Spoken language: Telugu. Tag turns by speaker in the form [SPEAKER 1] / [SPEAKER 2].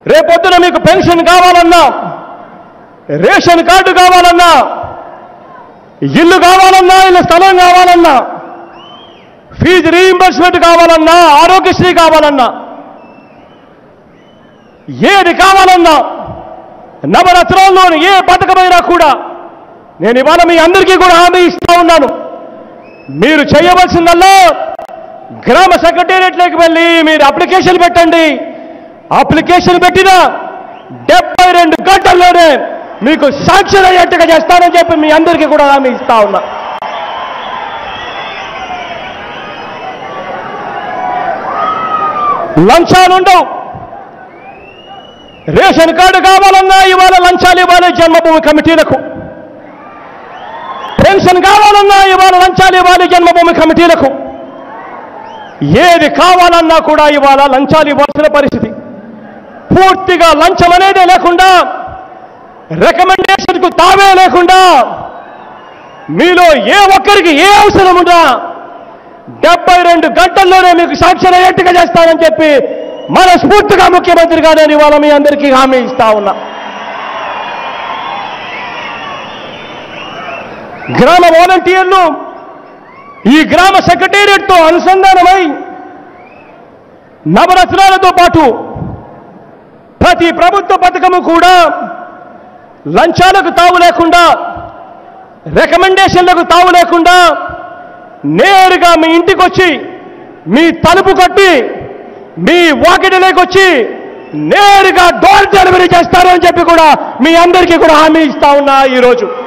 [SPEAKER 1] రేపొద్దున మీకు పెన్షన్ కావాలన్నా రేషన్ కార్డు కావాలన్నా ఇల్లు కావాలన్నా ఇల్లు స్థలం కావాలన్నా ఫీజు రీయింబర్స్మెంట్ కావాలన్నా ఆరోగ్యశ్రీ కావాలన్నా ఏది కావాలన్నా నవరత్నాల్లోని ఏ పథకమైనా కూడా నేను ఇవాళ మీ అందరికీ కూడా హామీ ఇస్తా ఉన్నాను మీరు చేయవలసిందల్లా గ్రామ సెక్రటేరియట్లోకి వెళ్ళి మీరు అప్లికేషన్ పెట్టండి అప్లికేషన్ పెట్టిన డెబ్బై రెండు గంటల్లోనే మీకు శాంక్షన్ అయ్యేట్టుగా చేస్తానని చెప్పి మీ అందరికీ కూడా హామీ ఇస్తా ఉన్నా లంచాలుండవు రేషన్ కార్డు కావాలన్నా ఇవాళ లంచాలు ఇవ్వాలి జన్మభూమి కమిటీలకు పెన్షన్ కావాలన్నా ఇవాళ లంచాలు ఇవ్వాలి జన్మభూమి కమిటీలకు ఏది కావాలన్నా కూడా ఇవాళ లంచాలు ఇవ్వాల్సిన పరిస్థితి పూర్తిగా లంచం అనేదే లేకుండా రికమెండేషన్కు తావే లేకుండా మీలో ఏ ఒక్కరికి ఏ అవసరం ఉన్నా డెబ్బై రెండు గంటల్లోనే మీకు సాక్ష్యం అయ్యేట్టుగా చేస్తానని చెప్పి మనస్ఫూర్తిగా ముఖ్యమంత్రిగా నేను ఇవాళ మీ అందరికీ హామీ ఇస్తా ఉన్నా గ్రామ వాలంటీర్లు ఈ గ్రామ సెక్రటేరియట్తో అనుసంధానమై నవరత్నాలతో పాటు ప్రతి ప్రభుత్వ పథకము కూడా లంచాలకు తావు లేకుండా రికమెండేషన్లకు తావు లేకుండా నేరుగా మీ ఇంటికి వచ్చి మీ తలుపు కట్టి మీ వాకిటిలోకి వచ్చి నేరుగా డోర్ డెలివరీ చేస్తారని చెప్పి కూడా మీ అందరికీ కూడా హామీ ఇస్తా ఉన్నా ఈరోజు